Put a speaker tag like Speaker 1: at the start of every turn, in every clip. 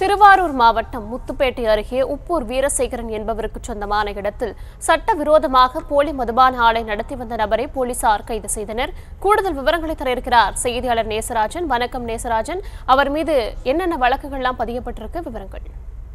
Speaker 1: திருவாரூர் மாவட்டம் முத்துப்பேட்டை அருகே உப்பூர் வீரசேகரன் என்பவருக்கு சொந்தமான இடத்தில் சட்டவிரோதமாக போலி மதுபான ஆலை நடத்தி வந்த நபரை போலீசார் கைது செய்தனர் கூடுதல் விவரங்களை தர இருக்கிறார் செய்தியாளர் நேசராஜன் வணக்கம் நேசராஜன் அவர் மீது என்னென்ன வழக்குகள்லாம் பதியப்பட்டிருக்கு விவரங்கள்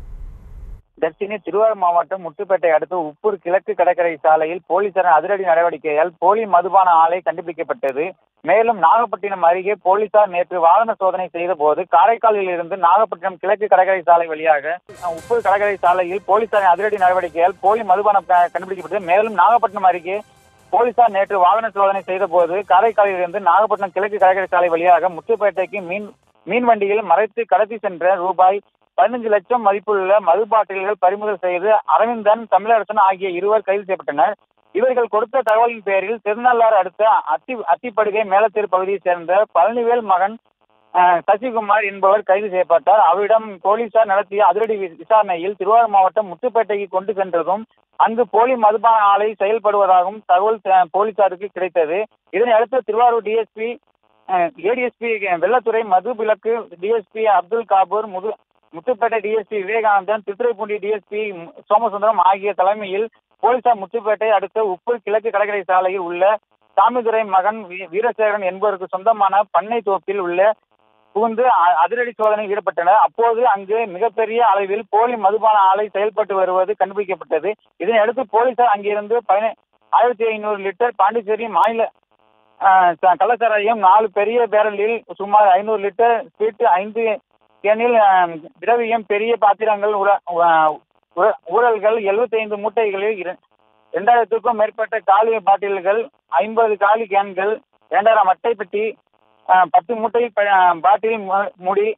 Speaker 2: தர்ஷினி திருவாரூர் மாவட்டம் முத்துப்பேட்டை அடுத்த உப்பூர் கிழக்கு கடற்கரை சாலையில் போலீசாரின் அதிரடி நடவடிக்கையால் போலி மதுபான ஆலை கண்டுபிடிக்கப்பட்டது மேலும் நாகப்பட்டினம் அருகே போலீசார் நேற்று வாகன சோதனை செய்த போது காரைக்காலில் இருந்து நாகப்பட்டினம் கிழக்கு கடற்கரை சாலை வழியாக அஹ், உப்பூர் கடற்கரை சாலையில் போலீசாரின் அதிரடி நடவடிக்கையால் போலி மதுபானம் க- கண்டுபிடிக்கப்பட்டது மேலும் நாகப்பட்டினம் அருகே போலீசார் நேற்று வாகன சோதனை செய்த போது காரைக்காலில் இருந்து நாகப்பட்டினம் கிழக்கு கடற்கரை சாலை வழியாக முத்துப்பேட்டைக்கு மீன் மீன் வண்டியில் மறைத்து கடத்தி சென்ற ரூபாய் பதினஞ்சு லட்சம் மதிப்புள்ள மது பாட்டில்கள் பறிமுதல் செய்து அரவிந்தன் தமிழரசன் ஆகிய இருவர் கைது செய்யப்பட்டனர் இவர்கள் கொடுத்த தகவலின் பேரில் திருநள்ளாறு அடுத்த அத்தி அத்திப்படுகை மேலத்தேர் பகுதியைச் சேர்ந்த பழனிவேல் மகன் அஹ், சசிகுமார் என்பவர் கைது செய்யப்பட்டார் அவரிடம் போலீசார் நடத்திய அதிரடி வி- விசாரணையில் திருவாரூர் மாவட்டம் முத்துப்பேட்டைக்கு கொண்டு சென்றதும் அங்கு போலி மதுபான ஆலை செயல்படுவதாகவும் தகவல் அஹ், போலீசாருக்கு கிடைத்தது இதனை அடுத்து திருவாரூர் டிஎஸ்பி ஏடிஎஸ்பி வெள்ளத்துறை மது விலக்கு டிஎஸ்பி அப்துல் காபூர் முது முத்துப்பேட்டை டிஎஸ்பி விவேகானந்தன் திருத்துறைப்பூண்டி டிஎஸ்பி சோமசுந்தரம் ஆகிய தலைமையில் போலீசார் முத்துப்பேட்டை அடுத்த உப்பு கிழக்கு கடற்கரை சாலையில் உள்ள சாமிதுரை மகன் வீ- வீரசேகரன் என்பவருக்கு சொந்தமான பண்ணை தோப்பில் உள்ள புகுந்து அ- அதிரடி சோதனை ஈடுபட்டனர் அப்போது அங்கு மிகப்பெரிய அளவில் போலி மதுபான ஆலை செயல்பட்டு வருவது கண்டுபிடிக்கப்பட்டது இதனை அடுத்து போலீசார் அங்கிருந்து பதினை ஆயிரத்தி ஐநூறு லிட்டர் பாண்டிச்சேரி மாநில ஆஹ், ச- கள்ளச்சாராயம் நாலு பெரிய பேரலில் சுமார் ஐநூறு லிட்டர் ஸ்பீட் ஐந்து கேனில் ஆஹ், திரவியம் பெரிய பாத்திரங்கள் உர- உ- உர- ஊழல்கள் 75 மூட்டைகளில் இர- இரண்டாயிரத்துக்கும் மேற்பட்ட காலி பாட்டில்கள் ஐம்பது காலி கேன்கள் இரண்டாயிரம் அட்டை பெட்டி ஆஹ், பத்து மூட்டை ப- ஆஹ், பாட்டில் மு- முடி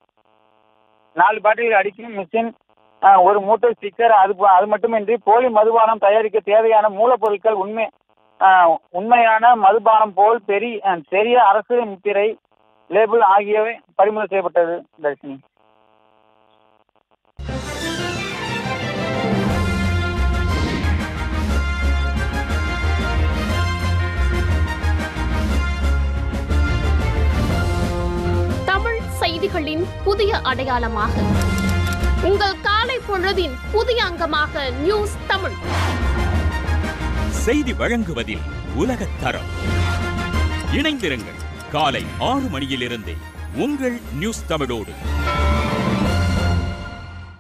Speaker 2: நாலு பாட்டில் அடிக்கும் மிஷின் ஆஹ், ஒரு மூட்டை ஸ்டிக்கர் அது போ- அது மட்டுமின்றி போலி மதுபானம் தயாரிக்க தேவையான மூலப்பொருட்கள் உண்மை ஆஹ், உண்மையான மதுபானம் போல் பெரிய ஆஹ், பெரிய அரசு முத்திரை லேபிள் ஆகியவை பறிமுதல் செய்யப்பட்டது தர்ஷினி
Speaker 1: தமிழ் செய்திகளின் புதிய அடையாளமாக உங்கள் காலை பொழுதின் புதிய அங்கமாக நியூஸ் தமிழ்
Speaker 3: செய்தி வழங்குவதில் உலகத் தரம் இணைந்திருங்கள் காலை ஆறு மணியிலிருந்தே உங்கள் நியூஸ் தமிழோடு